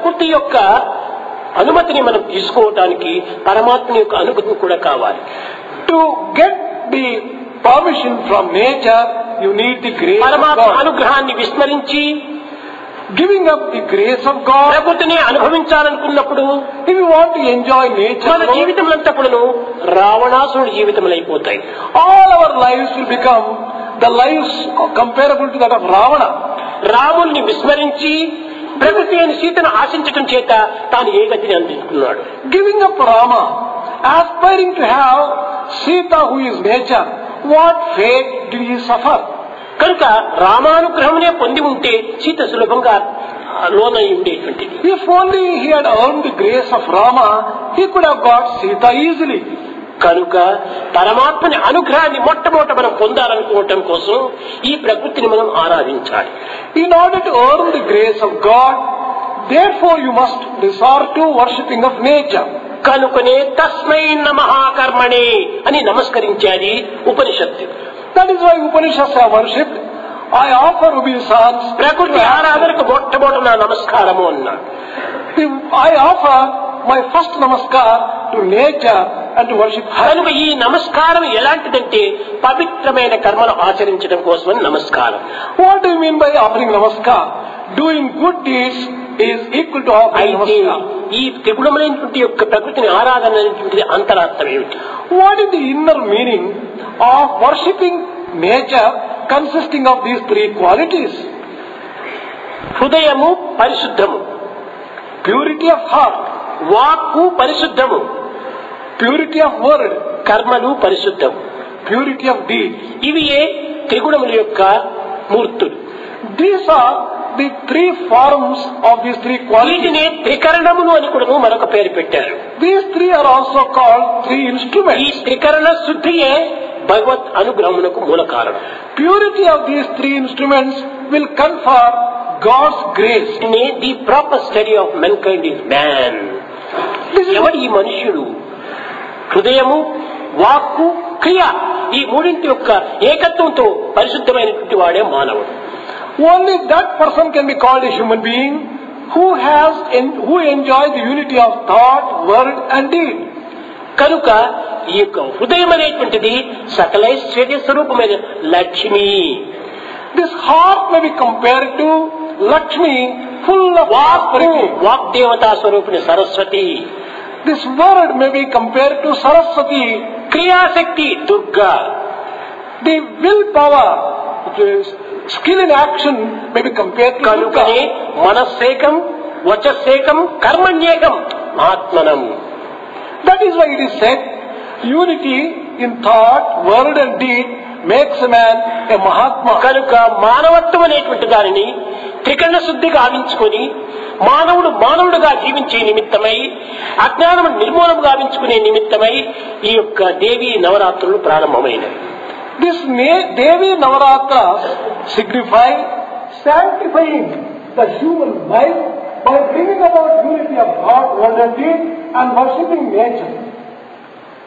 ప్రకృతి యొక్క అనుమతిని మనం తీసుకోవటానికి పరమాత్మ యొక్క అనుమతి కూడా కావాలి To get the permission from nature, you need the grace of పరమాత్మ God. అనుగ్రహాన్ని విస్మరించి Giving up the grace of God, ప్రకృతిని అనుభవించాలనుకున్నప్పుడు if you want to enjoy nature, మన జీవితములంతప్పుడును రావణాసురుడి జీవితములైపోతాయి all our lives will become the lives comparable to that of Ravana. రాముల్ని విస్మరించి ప్రకృతి అయిన సీతను ఆశించటం చేత తాను ఏ గతిని అందించుకున్నాడు Giving up Rama, aspiring to have Sita who is nature, what fate did he suffer? కనుక రామానుగ్రహమునే పొంది ఉంటే సీత సులభంగా లోనై ఉండేటువంటిది If only he had earned the grace of Rama, he could have got Sita easily. కనుక పరమాత్మని అనుగ్రహాన్ని మొట్టమొదట మనం పొందాలనుకోవటం కోసం ఈ ప్రకృతిని మనం ఆరాధించాలి In order to earn the grace of God, therefore you must resort to worshipping of nature. కనుకనే తస్మై మహాకర్మణే అని నమస్కరించాది ఉపనిషత్తు That is why Upanishads are worshipped. I offer obeisance. ప్రకృతి ఆరాధనకు మొట్టమొదట నా నమస్కారము అన్నాడు I offer my first namaskar to nature and to worship her. కనుక ఈ నమస్కారం ఎలాంటిదంటే పవిత్రమైన కర్మలు ఆచరించడం కోసమని నమస్కారం What do you mean by offering namaskar? Doing good deeds is equal to offering అయితే namaskar. ఈ త్రిగుణమైనటువంటి యొక్క ప్రకృతిని ఆరాధన అనేటువంటిది అంతరార్థం ఏమిటి What is the inner meaning of worshipping nature consisting of these three qualities? హృదయము పరిశుద్ధము Purity of heart, వాక్కు పరిశుద్ధము purity of word, కర్మలు పరిశుద్ధము purity of deed. ఇవి ఏ త్రిగుణముల యొక్క మూర్తులు These are the three forms of these three qualities. వీటిని త్రికరణములు అని కూడా మరొక పేరు పెట్టారు These three are also called three ఈ instruments. త్రికరణ శుద్ధియే భగవత్ అనుగ్రహమునకు మూల కారణం Purity of these three instruments will confer God's grace. The proper study of mankind is man This is ఎవడు ఈ మనుష్యుడు హృదయము వాక్కు క్రియ ఈ మూడింటి యొక్క ఏకత్వంతో పరిశుద్ధమైనటువంటి వాడే మానవుడు only that person can be called a human being who has en- who enjoys the unity of thought, word, and deed. కనుక ఈ యొక్క హృదయం అనేటువంటిది సకలైశ్వర్య స్వరూపమైన Lakshmi This heart may be compared to Lakshmi, full of prosperity. వాగ్దేవతా స్వరూపిణి Saraswati This word may be compared to Saraswati, క్రియాశక్తి Durga the willpower, which is skill in action, may be compared to కనుకనే Durga. మనస్సేకం వచస్సేకం కర్మణ్యేకం ఆత్మనం That is why it is said, unity in thought, word, and deed makes a man a Mahatma. కనుక మానవత్వం అనేటువంటి దానిని త్రికరణ శుద్ధి గావించుకొని మానవుడు మానవుడుగా జీవించే నిమిత్తమై అజ్ఞానము నిర్మూలన గావించుకునే నిమిత్తమై ఈ యొక్క దేవి నవరాత్రులు ప్రారంభమైనవి This na- Devi Navaratras signify sanctifying the human life by bringing about unity of thought, word, and deed and worshipping nature.